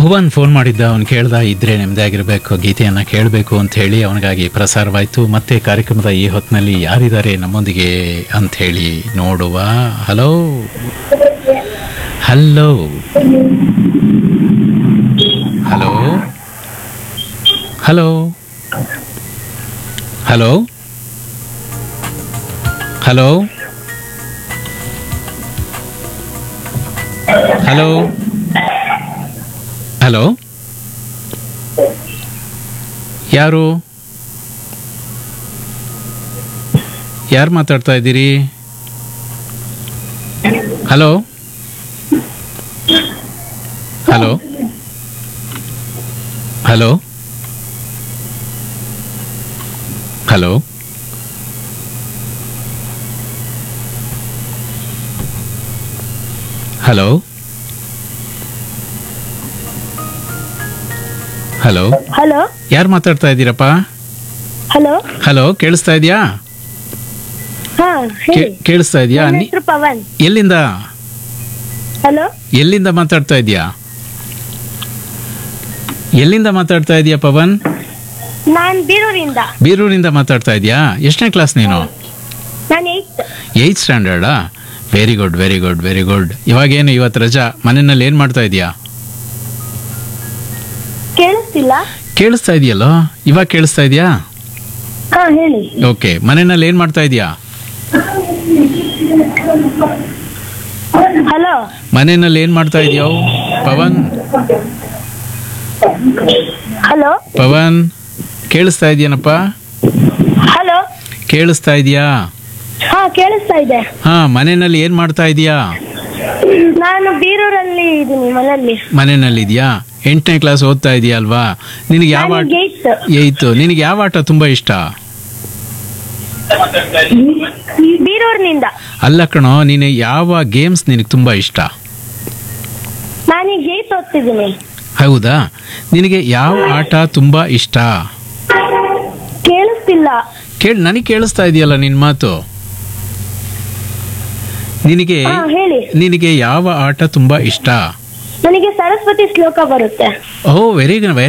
Bhuvan phone ಮಾಡಿದ್ದ ಅವನು ಕೇಳ್ದ ಇದ್ರೆ ನೆಮ್ಮದಿ ಆಗಿರಬೇಕು ಗೀತೆಯನ್ನು ಕೇಳಬೇಕು ಅಂತ ಹೇಳಿ ಅವನಿಗಾಗಿ ಪ್ರಸಾರವಾಯಿತು ಮತ್ತೆ ಕಾರ್ಯಕ್ರಮದ ಈ ಹೊತ್ತಿನಲ್ಲಿ ಯಾರಿದ್ದಾರೆ ನಮ್ಮೊಂದಿಗೆ ಅಂತ ಹೇಳಿ ನೋಡುವ hello hello hello hello hello hello hello hello ಯಾರು ಯಾರು ಮಾತಾಡ್ತಾ ಇದ್ದೀರಿ hello hello hello hello hello hello hello ಯಾರು ಮಾತಾಡ್ತಾ ಇದ್ದೀರಪ್ಪ ಹಲೋ ಹಲೋ ಕೇಳಿಸ್ತಾ ಇದೆಯಾ ಹಾ ಹೇಳಿ ಕೇಳಿಸ್ತಾ ಇದೆಯಾ ನನ್ನ ನೀ- ಹೆಸರು ಪವನ್ ಎಲ್ಲಿಂದ ಹಲೋ ಎಲ್ಲಿಂದ ಮಾತಾಡ್ತಾ ಇದೆಯಾ ಎಲ್ಲಿಂದ ಮಾತಾಡ್ತಾ ಇದೆಯಾ ಪವನ್ ನಾನ್ ಬೀರೂರಿಂದ ಬೀರೂರಿಂದ ಮಾತಾಡ್ತಾ ಇದೆಯಾ ಎಷ್ಟನೇ ಕ್ಲಾಸ್ ನೀನು ನಾನು ಏಯ್ತ್ ಏಯ್ತ್ ಸ್ಟ್ಯಾಂಡರ್ಡಾ very good very good very good ಇವಾಗೇನು ಇವತ್ತು ರಜಾ ಮನೆಯಲ್ಲಿ ಏನು ಮಾಡ್ತಾ ಇದೆಯಾ ಕೇಳಿಸ್ತಿಲ್ಲ ಕೇಳಿಸ್ತಾ ಇದೆಯಲ್ಲೋ ಇವಾಗ ಕೇಳಿಸ್ತಾ ಇದೆಯಾ ಹಾ ಹೇಳಿ ಓಕೆ ಮನೆಯಲ್ಲಿ ಏನು ಮಾಡ್ತಾ ಇದೆಯಾ ಹಲೋ ಮನೆಯಲ್ಲಿ ಏನು ಮಾಡ್ತಾ ಇದೆಯೋ ಪವನ್ ಹಲೋ ಪವನ್ ಕೇಳಿಸ್ತಾ ಇದೆಯೇನಪ್ಪ ಹಲೋ ಕೇಳಿಸ್ತಾ ಇದೆಯಾ ಹಾ ಕೇಳಿಸ್ತಾ ಇದೆ ಹಾ ಮನೆಯಲ್ಲಿ ಏನು ಮಾಡ್ತಾ ಇದೆಯಾ ನಾನು ಬೀರೂರಲ್ಲಿ ಇದ್ದೀನಿ ಮನೆಯಲ್ಲಿ ಮನೆಯಲ್ಲಿ ಇದೆಯಾ ಎಂಟನೇ ಕ್ಲಾಸ್ ಓದ್ತಾ ಇದೆಯಾ ಅಲ್ವಾ ನಿನಗೆ ಯಾವ ಆಟ ನಾನು ಏಯ್ತ್ ಏಯ್ತು ನಿನಗೆ ಯಾವ ಆಟ ತುಂಬಾ ಇಷ್ಟ ಬೀರೂರಿನಿಂದ ಅಲ್ಲ ಕಣೋ ನೀನು ಯಾವ ಗೇಮ್ಸ್ ನಿನಗೆ ತುಂಬಾ ಇಷ್ಟ ನಾನೀಗ ಏಯ್ತ್ ಓದ್ತಿದ್ದೀನಿ ಹೌದಾ ನಿನಗೆ ಯಾವ ಆಟ ತುಂಬಾ ಇಷ್ಟ ಕೇಳಿಸ್ತಿಲ್ಲ ಕೇಳಿ ನನಗೆ ಕೇಳಿಸ್ತಾ ಇದೆಯಲ್ಲ ನಿನ್ನ ಮಾತು ನಿನಗೆ ಹಾ ಹೇಳಿ ನಿನಗೆ ಯಾವ ಆಟ ತುಂಬಾ ಇಷ್ಟ ನನಗೆ ಸರಸ್ವತಿ ಶ್ಲೋಕ ಬರುತ್ತೆ ಓ ವೆರಿ